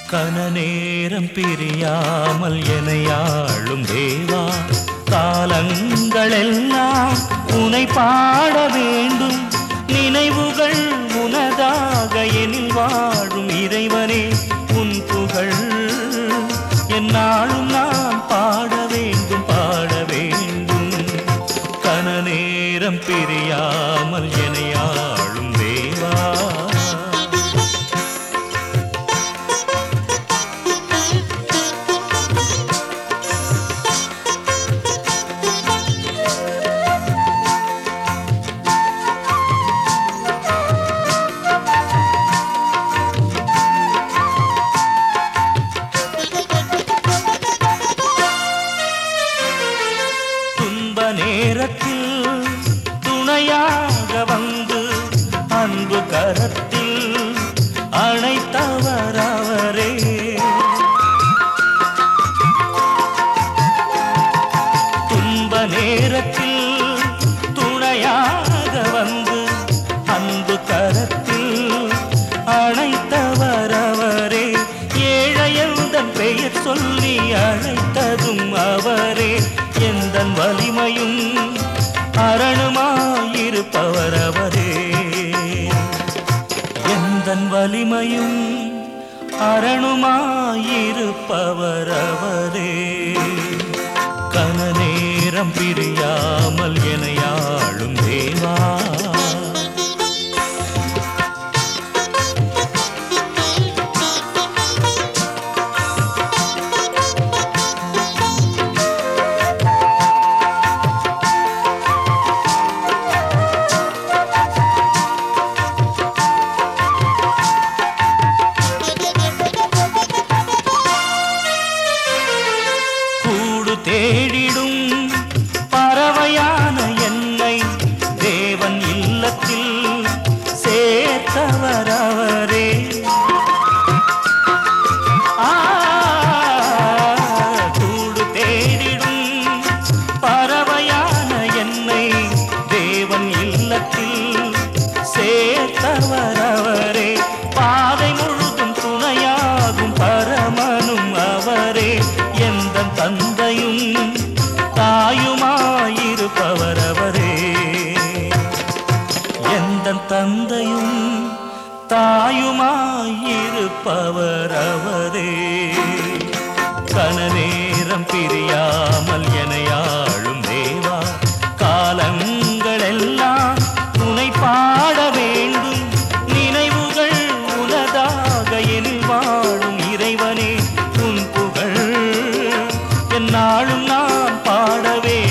கன நேரம் பிரியாமல் எனையாளும் தேவா காலங்களெல்லாம் உனை பாட வேண்டும் நினைவுகள் உனதாக எனில் வாழும் இறைவனே உன் புகழ் என்னாலும் நான் பாட வேண்டும் பாட வேண்டும் கன நேரம் பிரியாமல் எனையாளும் தேவா துன்ப நேரத்தில் துணையாக வந்து அன்பு கரத்தில் அணைத்தவர் அவரே துன்ப நேரத்தில் துணையாக வந்து அன்பு கரத்தில் அணைத்தவர் அவரே ஏழையந்தன் பெயர் சொல்லி அழைத்ததும் அவரே எந்தன் வலிமையும் அரணுமாயிருப்பவர் அவரே எந்தன் வலிமையும் அரணுமாயிருப்பவர் அவரே கன நேரம் பிரியாமல் எனையாளும் தேவா கூடு தேடிடும் பறவையான என்னை தேவன் இல்லத்தில் சேர்த்தவர் அவரே ஆ, கூடு தேடிடும் பறவையான என்னை தேவன் இல்லத்தில் சேர்த்தவர் அவரே பாதை முழுதும் துணையாகும் பரமனும் அவரே எந்த தந்தையும் தாயுமாயிருப்பவர் அவரே எந்த தந்தையும் தாயுமாயிருப்பவர் அவரே கன நேரம் பிரியாமல் எனையாளும் தேவா காலங்களெல்லாம் துணை பாட வேண்டும் நினைவுகள் உனதாக எனில் வாழும் இறைவனே உன் புகழ் என்னாலும் நான் பாட வேண்டும்